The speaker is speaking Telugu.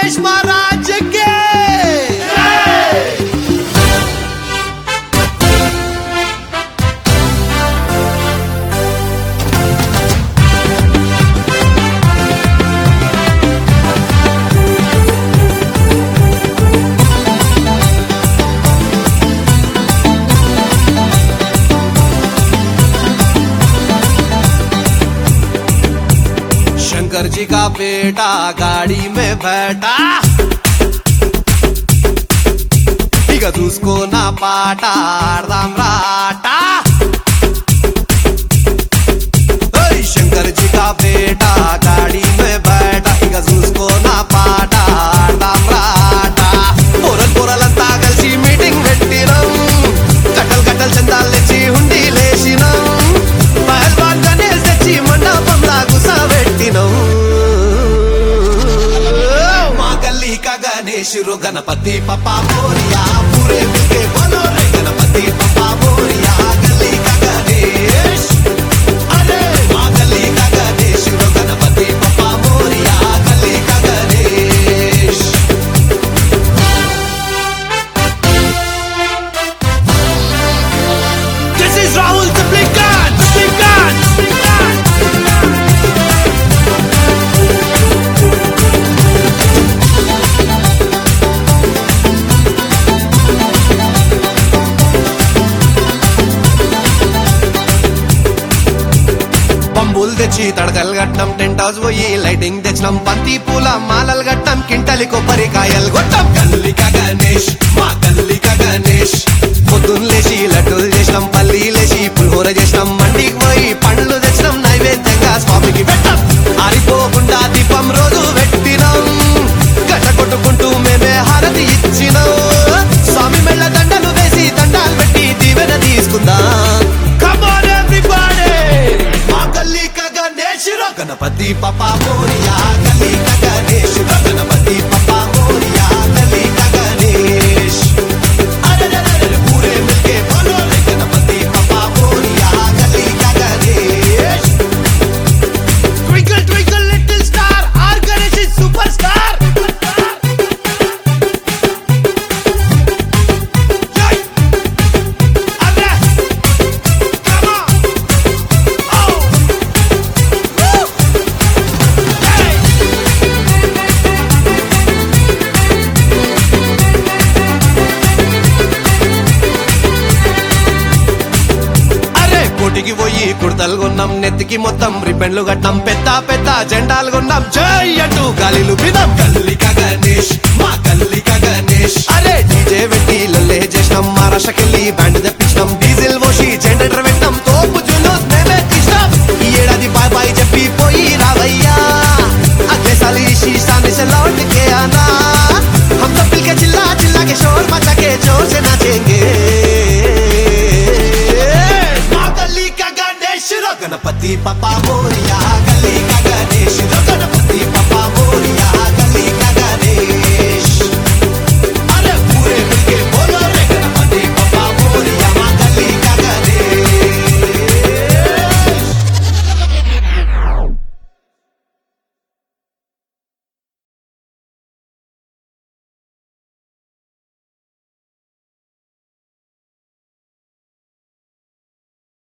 गणेश महाराज के शंकर जी का बेटा गाड़ी में बैठा ఇక చూసుకో నా పాట ఆడదాం రాట ఓయ్ శంకర్ జీ కా బేటా గాడి మే బైఠా ఇక చూసుకో నా పాట ఆడదాం రాట పొరల్ పొరలంతా కలిసి మీటింగ్ పెట్టినాం కట్టలు కట్టలు చందాలు తెచ్చి హుండీ లేచినాం పహల్వాన్ గణేష్ తెచ్చి మండపంలా గుసబెట్టినాం మా గల్లీ का गणेश रो गणपति पप्पा मोरिया पूरे मिलके बोलो रे गणपति पप्पा मोरिया गली का गणेश अरे माँ गली का गणेश रो गणपति पप्पा मोरिया गली का Ganesh This is Rahul Taplikan, Taplikan, Taplikan. పంబులు తెచ్చి తడకలు కట్టం టెంట్ హౌస్ పోయి లైటింగ్ తెచ్చినాం బంతి పూల మాలలు కట్టం కింటలి కొబ్బరికాయలు కొట్టం కల్లిక గణేష్ మా కల్లిక గణేష్ పొద్దున్న లేచి లడ్డూలు చేసినాం పల్లి లేచి పులిహోర చేసినాం మండికి పోయి పండ్లు తెచ్చినాం నైవేద్యంగా స్వామికి పెట్టాం ఆరిపోకుండా దీపం రోజు పెట్టినాం గట్ట కొట్టుకుంటూ మేమే హారతి ఇచ్చినాం స్వామి మెళ్ళ దండలు వేసి దండాలు పెట్టి దీవెన తీసుకుందాం Come on everybody! మా గల్లీ కా గణేష్ రా గణపతి పప్పా మోరియా గల్లీ కా గణేష్ రా గణపతి పప్పా మోరియా గల్లీ కా గణేష్ అరే రే రే రే పూరే మిల్కే బోలో రే గణపతి పప్పా మోరియా గల్లీ కా Ganesh Twinkle twinkle little star our Ganesh is superstar Jai! Arre! Come on! Oh! Woo! Hey! అరే కోటికి పోయి కుర్తలు కొన్నాం నెత్తికి మొత్తం రిపెండ్లు కట్టాం పెద్ద పెద్ద జెండాలు కొన్నాం జై అంటూ గాలిలు వినాం కల్లిక గణేష్ మా కల్లిక గణేష్ అరే డీజే పెట్టి లల్లే చేసినాం మహారాష్ట్రకెళ్ళి బ్యాండ్ తెప్పించినాం డీజిల్ పోసి జనరేటర్ పెట్టాం తోపు జులూస్ మేమే తీసినాం ఈ ఏడాది బాయ్ బాయ్ చెప్పి పోయి రావయ్యా అగ్లే సాలి शीशाने से लौट के आना हम सब मिलके चिल्ला चिल्ला के शोर मचा के जोर से नाचेंगे माँ गली का गणेश रो गणपति पापा मोरिया गली का गणेश रो गणपति